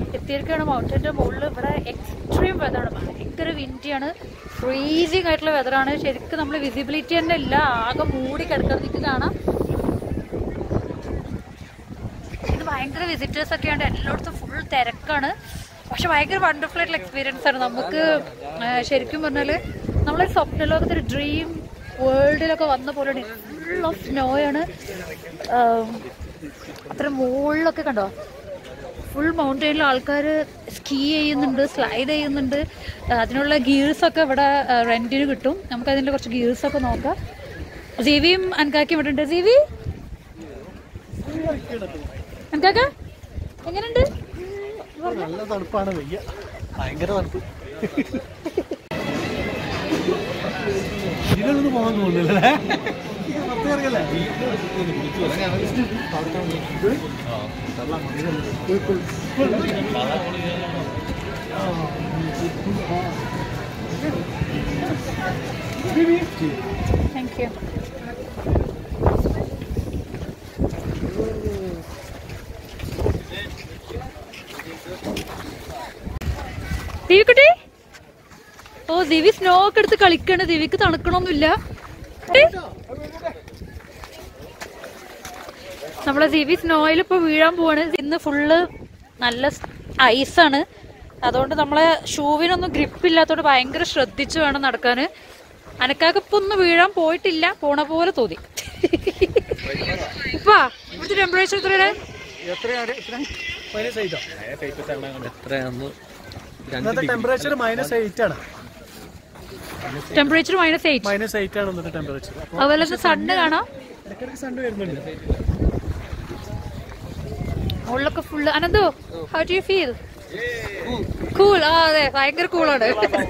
എത്തിയിരിക്കുകയാണ് മൗണ്ടന്റെ മുകളിൽ ഇവിടെ എക്സ്ട്രീം വെതറാണ് ഭയങ്കര വിൻഡിയാണ് ഫ്രീസിങ് ആയിട്ടുള്ള വെതറാണ് ശരിക്കും നമ്മൾ വിസിബിലിറ്റി തന്നെ ഇല്ല ആകെ മൂടി കിടക്കുന്നത് നിങ്ങൾക്ക് കാണാം ഇത് ഭയങ്കര വിസിറ്റേഴ്സ് ഒക്കെ ഉണ്ട് എല്ലായിടത്തും ഫുൾ തിരക്കാണ് പക്ഷെ ഭയങ്കര വണ്ടർഫുൾ ആയിട്ടുള്ള എക്സ്പീരിയൻസ് ആണ് നമുക്ക് ആ, ശരിക്കും പറഞ്ഞാല് നമ്മളൊരു സ്വപ്ന ലോകത്ത് ഒരു ഡ്രീം വേൾഡിലൊക്കെ വന്ന പോലെയാണ് ഫുൾ ഓഫ് സ്നോ ആണ് ആം, ഇത്ര മുകളിലൊക്കെ കണ്ടോ ഫുൾ മൗണ്ടൈനിൽ ആൾക്കാർ സ്കീ ചെയ്യുന്നുണ്ട് സ്ലൈഡ് ചെയ്യുന്നുണ്ട് ആ, അതിനുള്ള ഗിയേഴ്സ് ഒക്കെ ഇവിടെ റെന്റിന് കിട്ടും നമുക്ക് അതിന്റെ കുറച്ച് ഗിയേഴ്സ് ഒക്കെ നോക്കാം സീവിയും അൻകാക്കിയും ഇവിടെ ഉണ്ട് സീവി അൻകാക്ക എങ്ങനെയുണ്ട് നല്ല തണുപ്പാണ് വയ്യ ഭയങ്കര തണുപ്പ് ഇതിലൊന്നും പോകാൻ തോന്നുന്നില്ലേ പുറത്ത് ഇറങ്ങല്ലേ താങ്ക് യു ദിവ്യക്കുട്ടി ഓ ദിവി സ്നോ ഒക്കെ എടുത്ത് കളിക്കണ് ദിവ്യക്ക് തണുക്കണമൊന്നുമില്ല കുട്ടി? നമ്മളെ ദിവി സ്നോയിൽ ഇപ്പൊ വീഴാൻ പോവാണ് ഇന്ന് ഫുള്ള് നല്ല ഐസാണ് അതുകൊണ്ട് നമ്മളെ ഷൂവിനൊന്നും ഗ്രിപ്പ് ഇല്ലാത്തതുകൊണ്ട് ഭയങ്കര ശ്രദ്ധിച്ചു വേണം നടക്കാന് അനക്കാക്ക് ഇപ്പൊ ഒന്നും വീഴാൻ പോയിട്ടില്ല പോണ പോലെ തോന്നി ഇപ്പാ ഇവിടുത്തെ ടെമ്പറേച്ചർ എത്രയാണ് എത്രയാണ് മൈനസ് എയ്റ്റോ എത്രയാന്ന് ഇന്നത്തെ ടെമ്പറേച്ചർ മൈനസ് എയ്റ്റ് ആണ് temperature minus eight minus eight ആണ് ഇന്നത്തെ ടെമ്പറേച്ചർ അതുപോലെ തന്നെ സണ്ണ് കാണാം ഇടയ്ക്കിടയ്ക്ക് സണ്ട് വരുന്നുണ്ട് മുകളിലൊക്കെ ഫുള്ള് അനന്തോ how do you feel cool ആ അതെ ഭയങ്കര കൂളാണ്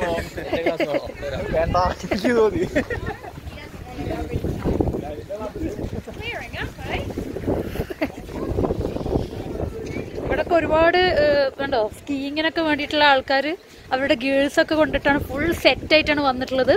വേണ്ട എനിക്ക് തോന്നി ഇവിടൊക്കെ ഒരുപാട് ഏഹ്, കണ്ടോ സ്കീയിങ്ങിനൊക്കെ വേണ്ടിയിട്ടുള്ള ആൾക്കാർ അവരുടെ ഗേൾസ് ഒക്കെ കൊണ്ടിട്ടാണ് ഫുൾ സെറ്റ് ആയിട്ടാണ് വന്നിട്ടുള്ളത്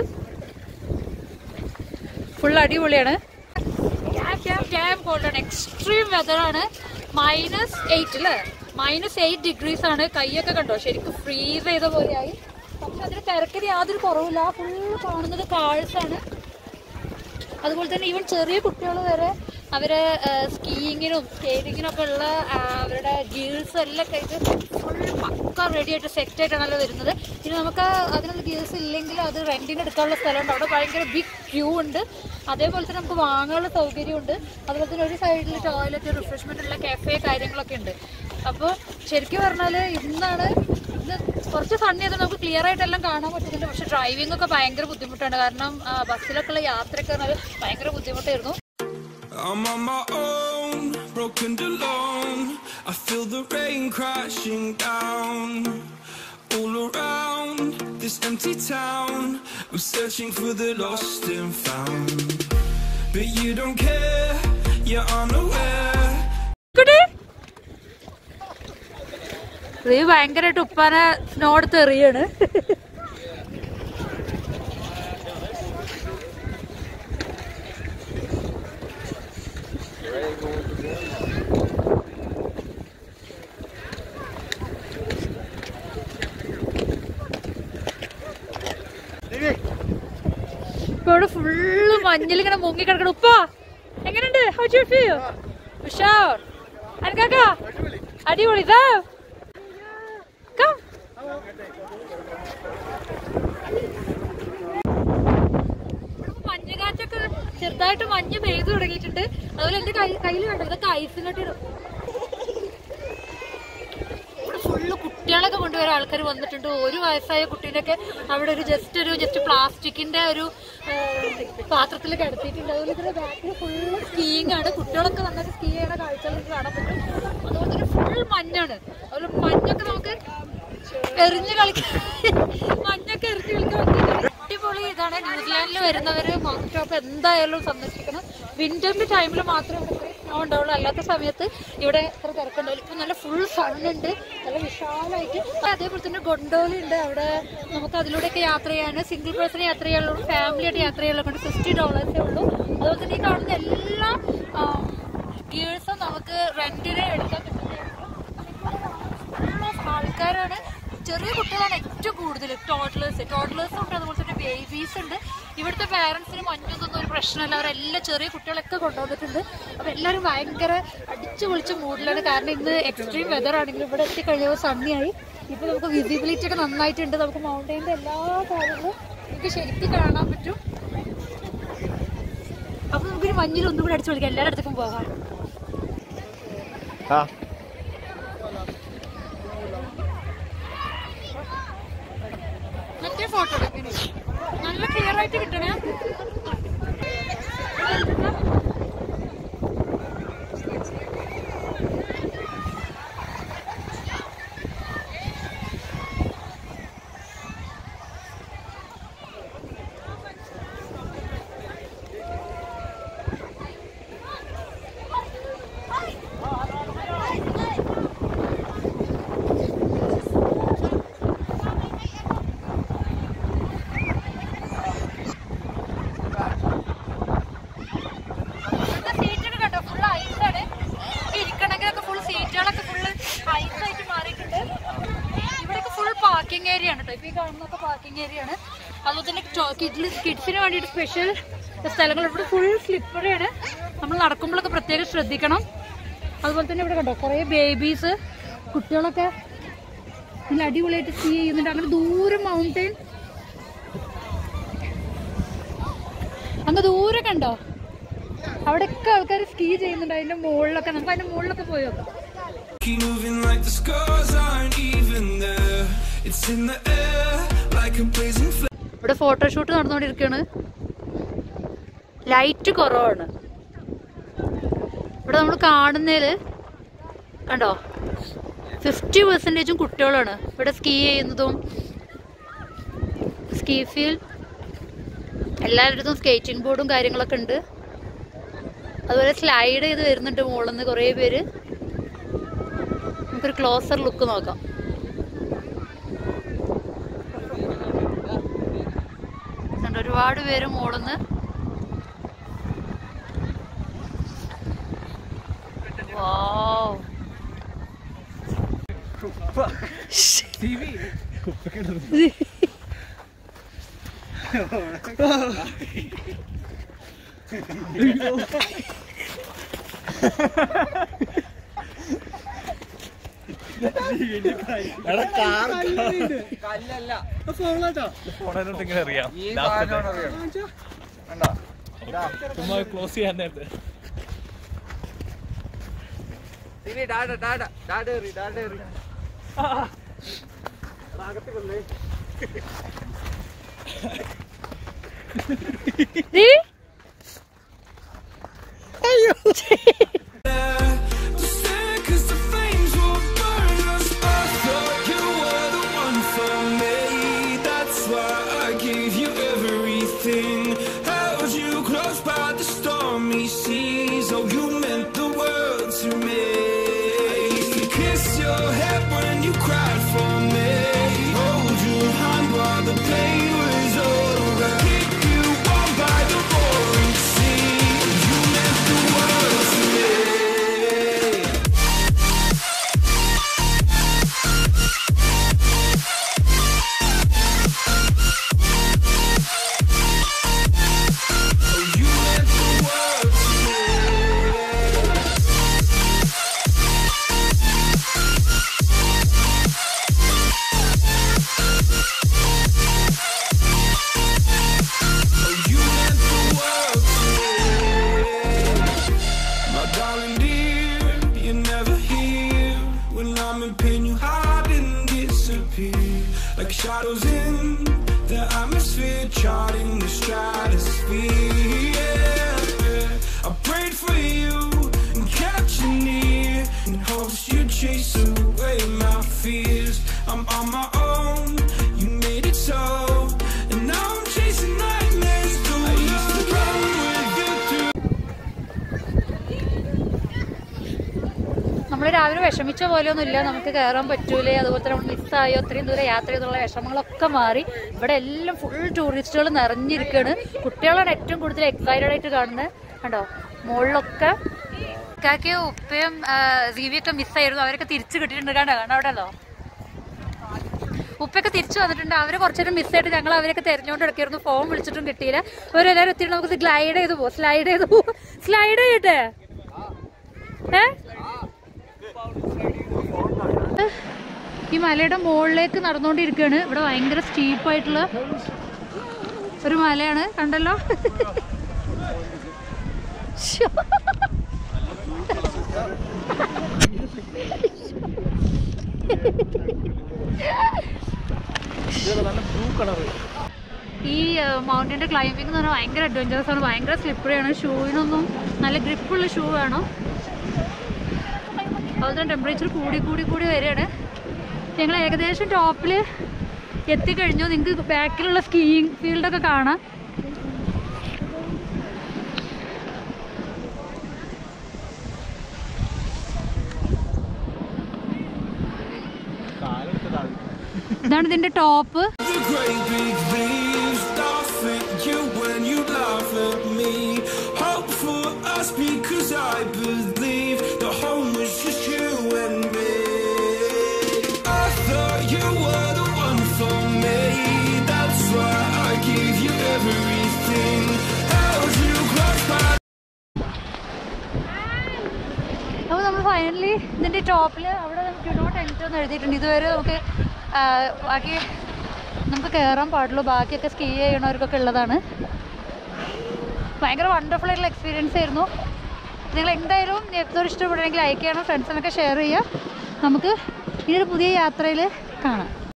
ഫുൾ അടിപൊളിയാണ് കോൾഡാണ് എക്സ്ട്രീം വെതറാണ് മൈനസ് എയ്റ്റ് അല്ലേ മൈനസ് എയ്റ്റ് ഡിഗ്രീസ് ആണ് കൈയൊക്കെ കണ്ടോ ശരിക്കും ഫ്രീസ് ചെയ്ത പോലെയായി പക്ഷെ അതിന് തിരക്കിന് യാതൊരു കുറവില്ല ഫുള്ള് കാണുന്നത് കാഴ്സാണ് അതുപോലെ തന്നെ ഈവൻ ചെറിയ കുട്ടികൾ വരെ അവരെ സ്കീയിങ്ങിനും സ്കേറ്റിങ്ങിനും ഒക്കെ ഉള്ള ആ, അവരുടെ ഗിയേഴ്സ് എല്ലാം കഴിഞ്ഞ് ഫുൾ പക്ക റെഡി ആയിട്ട് സെറ്റ് ആയിട്ടാണല്ലോ വരുന്നത് ഇനി നമുക്ക് അതിനുള്ള ഗിയേഴ്സ് ഇല്ലെങ്കിൽ അത് റെന്റിന് എടുക്കാനുള്ള സ്ഥലമുണ്ട് അവിടെ ഭയങ്കര ബിഗ് ക്യൂ ഉണ്ട് അതേപോലെ തന്നെ നമുക്ക് വാങ്ങാനുള്ള സൗകര്യമുണ്ട് അതുപോലെ തന്നെ ഒരു സൈഡിൽ ടോയ്ലറ്റ് റിഫ്രഷ്മെന്റ് ഉള്ള കഫേ കാര്യങ്ങളൊക്കെ ഉണ്ട് അപ്പോൾ ശരിക്കും പറഞ്ഞാൽ ഇന്നാണ് ഇന്ന് കുറച്ച് സണ്ണി അത് നമുക്ക് ക്ലിയർ ആയിട്ടെല്ലാം കാണാൻ പറ്റുന്നുണ്ട് പക്ഷെ ഡ്രൈവിംഗ് ഒക്കെ ഭയങ്കര ബുദ്ധിമുട്ടാണ് കാരണം ആ, ബസ്സിലൊക്കെ ഉള്ള യാത്രയൊക്കെ പറഞ്ഞാൽ ഭയങ്കര ബുദ്ധിമുട്ടായിരുന്നു I'm on my own, broken and alone. I feel the rain crashing down. All around this empty town, we're searching for the lost and found. But you don't care, you're unaware. കുട്ടി ഇത് ഭയങ്കരമായിട്ട് ഉപ്പാനെ snow എടുത്ത് എറിയാണ് ഇപ്പൊ ഇവിടെ full മഞ്ഞിൽ ഇങ്ങനെ മുങ്ങി കിടക്കണം ഉപ്പ എങ്ങനെയുണ്ട് ഹൗ ഡു ഫീൽ ഉഷാർ അനക്കാക്ക അടിപൊളി ഇതാ Come. മഞ്ഞുകാറ്റൊക്കെ ചെറുതായിട്ട് മഞ്ഞ് പെയ്തു തുടങ്ങിയിട്ടുണ്ട് അതുപോലെ എന്റെ കൈ കയ്യിൽ കണ്ടു ഇതൊക്കെ ഐസും കട്ടി ഫുള്ള് കുട്ടികളൊക്കെ കൊണ്ടുവരാൻ ആൾക്കാർ വന്നിട്ടുണ്ട് ഒരു വയസ്സായ കുട്ടീനൊക്കെ അവിടെ ഒരു ജസ്റ്റ് ഒരു ജസ്റ്റ് പ്ലാസ്റ്റിക്കിന്റെ ഒരു പാത്രത്തിൽ കിടത്തിയിട്ടുണ്ട് അതുപോലെ തന്നെ ബാക്കിൽ ഫുള്ള് സ്കീയിങ് ആണ് കുട്ടികളൊക്കെ നന്നായിട്ട് സ്കീ ചെയ്യണ കാഴ്ചകൾ നിങ്ങൾക്ക് കാണാൻ പറ്റും അതുപോലെ തന്നെ ഫുൾ മഞ്ഞാണ് അതുപോലെ മഞ്ഞൊക്കെ നമുക്ക് എറിഞ്ഞ് കളിക്കാൻ മഞ്ഞൊക്കെ എറിഞ്ഞ് കളിക്കാൻ പറ്റിയ അടിപൊളി ഇതാണ് ന്യൂസിലാൻഡിൽ വരുന്നവര് മൗണ്ട് ടോപ്പ് എന്തായാലും സന്ദർശിക്കണം വിന്ററിന്റെ ടൈമിൽ മാത്രമേ ഇവിടെ സ്നോ ഉണ്ടാവുള്ളൂ അല്ലാത്ത സമയത്ത് ഇവിടെ ഇത്ര തിരക്കുണ്ടാവില്ല ഇപ്പൊ നല്ല ഫുൾ സണ്ണുണ്ട് നല്ല വിശാലമായിട്ട് അതേപോലെ തന്നെ ഗൊണ്ടോലി ഉണ്ട് അവിടെ നമുക്ക് അതിലൂടെയൊക്കെ യാത്ര ചെയ്യാൻ സിംഗിൾ പേഴ്സൺ യാത്ര ചെയ്യാനുള്ളൂ ഫാമിലി ആയിട്ട് യാത്ര ചെയ്യാനുള്ള കൊണ്ട് ഫിഫ്റ്റി ഡോളേഴ്സേ ഉള്ളൂ അതുപോലെ തന്നെ ഈ കാണുന്ന എല്ലാ ഗിയേഴ്സും നമുക്ക് റെന്റിന് എടുക്കാൻ പറ്റുന്നതാണ് ഫുൾ ഓഫ് ചെറിയ കുട്ടികളാണ് ഏറ്റവും കൂടുതൽ ടോട്ട്ലേഴ്സ് ടോട്ട്ലേഴ്സ് ഉണ്ട് അതുപോലെ തന്നെ ബേബീസ് ഉണ്ട് ഇവിടുത്തെ പാരന്റ്സിന് മഞ്ഞൊന്നും ഒരു പ്രശ്നമല്ല അവരെല്ലാം ചെറിയ കുട്ടികളൊക്കെ കൊണ്ടുവന്നിട്ടുണ്ട് അപ്പൊ എല്ലാവരും ഭയങ്കര അടിച്ചു പൊളിച്ച മൂഡിലാണ് കാരണം ഇന്ന് എക്സ്ട്രീം വെതർ ആണെങ്കിലും ഇവിടെ എത്തിക്കഴിഞ്ഞപ്പോൾ സണ്ണിയായി ഇപ്പൊ നമുക്ക് വിസിബിലിറ്റി ഒക്കെ നന്നായിട്ടുണ്ട് നമുക്ക് മൗണ്ടൈൻ്റെ എല്ലാ കാര്യങ്ങളും നമുക്ക് ശരിക്കും കാണാൻ പറ്റും അപ്പൊ നമുക്കൊരു മഞ്ഞിൽ ഒന്നും കൂടി അടിച്ചു പൊളിക്കാം എല്ലായിടത്തേക്കും പോകാം ആ മറ്റേ ഫോട്ടോ എടുക്കുന്നു നല്ല ക്ലിയർ ആയിട്ട് കിട്ടണേ സീറ്റൊക്കെ കണ്ടോ ഫുൾ ഐസാണ് ഇരിക്കണമെങ്കിലൊക്കെ ഫുൾ സീറ്റുകളൊക്കെ ഫുള്ള് ഐസായിട്ട് മാറിയിട്ടുണ്ട് ഇവിടെയൊക്കെ ഫുൾ പാർക്കിംഗ് ഏരിയ ആണ് കേട്ടോ ഇപ്പൊ ഈ കാണുന്നൊക്കെ പാർക്കിംഗ് ഏരിയ ആണ് അതുപോലെ തന്നെ കിഡ്സ് കിഡ്സിന് വേണ്ടിയിട്ട് സ്പെഷ്യൽ സ്ഥലങ്ങൾ ഇവിടെ ഫുൾ സ്ലിപ്പറിയാണ് നമ്മൾ നടക്കുമ്പോഴൊക്കെ പ്രത്യേകം ശ്രദ്ധിക്കണം അതുപോലെ തന്നെ ഇവിടെ കണ്ടോ കുറേ ബേബീസ് കുട്ടികളൊക്കെ നല്ല അടിപൊളിയായിട്ട് സ്കീ ചെയ്യുന്നുണ്ട് അങ്ങനെ ദൂരം മൗണ്ടൈൻ അങ്ങ് ദൂരെ കണ്ടോ അവിടെയൊക്കെ ആൾക്കാർ സ്കീ ചെയ്യുന്നുണ്ട് അതിന്റെ മുകളിലൊക്കെ നമുക്ക് അതിന്റെ മുകളിലൊക്കെ പോയി നോക്കാം Keep moving like the scars aren't even there. It's in the air like a blazing flame. ഇവിടെ ഫോട്ടോഷൂട്ട് നടന്നുകൊണ്ടിരിക്കുകയാണ് ലൈറ്റ് കുറവാണ് ഇവിടെ നമ്മൾ കാണുന്നതിൽ കണ്ടോ ഫിഫ്റ്റി പെർസെൻറ്റേജും കുട്ടികളാണ് ഇവിടെ സ്കീ ചെയ്യുന്നതും സ്കീ ഫീൽ എല്ലാവരുടെയും സ്കേറ്റിംഗ് ബോർഡും കാര്യങ്ങളൊക്കെ ഉണ്ട് അതുപോലെ സ്ലൈഡ് ചെയ്ത് വരുന്നുണ്ട് മുകളിൽ നിന്ന് കുറേ പേര് നമുക്കൊരു ക്ലോസർ ലുക്ക് നോക്കാം കണ്ടോ, ഒരുപാട് പേര് മുകളിന്ന് വാവ് ഫോണിനോട്ട് ഇങ്ങനെ അറിയാം ചുമ്മാ ക്ലോസ് ചെയ്യാൻ നേരത്തെ നീ To stand 'cause the flames will burn us. I thought you were the one for me. That's why I gave you everything. Held you close by the stormy seas. Oh, you meant the world to me. I used to kiss your head when you cried for me. Hold your hand while the pain was over. Keep you warm by the roaring sea. You meant the world to me. Oh, you meant the world to me. Oh, you meant the world to me. My darling dear, you're never here. When I'm in pain, you hide and disappear. Like shadows in the atmosphere, charting the stratosphere. Yeah. I prayed for you and kept you near in hopes you'd chase away my fears. I'm on my own, you made it so. And now I'm chasing nightmares. through I used to run with you through നമ്മൾ രാവിലെ വിഷമിച്ച പോലെയൊന്നുമില്ല നമുക്ക് കയറാൻ പറ്റൂലേ അതുപോലെ തന്നെ നമ്മൾ മിസ്സായോ അത്രയും ദൂരം യാത്ര ചെയ്തുള്ള വിഷമങ്ങളൊക്കെ മാറി ഇവിടെ എല്ലാം ഫുൾ ടൂറിസ്റ്റുകൾ നിറഞ്ഞിരിക്കുകയാണ് കുട്ടികളാണ് ഏറ്റവും കൂടുതൽ എക്സൈറ്റഡ് ആയിട്ട് കാണുന്നത് കണ്ടോ മുകളിലൊക്കെ ഇക്കാക്കയും ഉപ്പയും സീവിയൊക്കെ മിസ്സായിരുന്നു അവരൊക്കെ തിരിച്ചു കിട്ടിയിട്ടുണ്ട് കണ്ടോ കണ്ടോ അവിടെ അല്ലോ ഉപ്പൊക്കെ തിരിച്ചു വന്നിട്ടുണ്ട് അവര് കുറച്ചേരം മിസ്സായിട്ട് ഞങ്ങൾ അവരൊക്കെ തെരഞ്ഞുകൊണ്ട് എടുക്കായിരുന്നു ഫോൺ വിളിച്ചിട്ടും കിട്ടിയില്ല അവരെല്ലാവരും എത്തിയിട്ട് നമുക്ക് ഗ്ലൈഡ് ചെയ്ത് പോകും സ്ലൈഡ് ചെയ്ത് പോകും സ്ലൈഡ് ചെയ്യട്ടെ ഏ ഈ മലയുടെ മുകളിലേക്ക് നടന്നുകൊണ്ടിരിക്കുകയാണ് ഇവിടെ ഭയങ്കര സ്റ്റീപ്പായിട്ടുള്ള ഒരു മലയാണ് കണ്ടല്ലോ ശ്ശോ. നല്ല ബ്ലൂ കളർ ഈ മൗണ്ടൻ്റെ ക്ലൈമ്പിംഗ് എന്ന് പറഞ്ഞാൽ ഭയങ്കര അഡ്വഞ്ചറസ് ആണ് ഭയങ്കര സ്ലിപ്പറി ആണ് ഷൂവിനൊന്നും നല്ല ഗ്രിപ്പുള്ള ഷൂ വേണം അതുപോലെ ടെമ്പറേച്ചർ കൂടി കൂടി കൂടി വരികയാണ് ഞങ്ങൾ ഏകദേശം ടോപ്പിൽ എത്തിക്കഴിഞ്ഞു നിങ്ങൾക്ക് ബാക്കിലുള്ള സ്കീയിങ് ഫീൽഡൊക്കെ കാണാം ഇതാണ് ഇതിൻ്റെ top The great big leaves laugh at you when you laugh at me. Hope for us because I believe the home was just you and me. I thought you were the one for me. That's why I gave you everything. Held you close by. അപ്പോൾ നമ്മൾ finally ഇതിൻ്റെ ടോപ്പിൽ അവിടെ do not enter എന്ന് എഴുതിയിട്ടുണ്ട് ഇതുവരെ നമുക്ക് ആ, ബാക്കി നമുക്ക് കയറാൻ പാടുള്ളൂ ബാക്കിയൊക്കെ സ്കീ ചെയ്യണവർക്കൊക്കെ ഉള്ളതാണ് ഭയങ്കര വണ്ടർഫുൾ ആയിട്ടുള്ള എക്സ്പീരിയൻസ് ആയിരുന്നു നിങ്ങൾ എന്തായാലും എപ്പിസോഡ് ഇഷ്ടപ്പെടുകയാണെങ്കിൽ ലൈക്ക് ചെയ്യണം ഫ്രണ്ട്സിനൊക്കെ ഷെയർ ചെയ്യുക നമുക്ക് ഇനിയൊരു പുതിയ യാത്രയിൽ കാണാം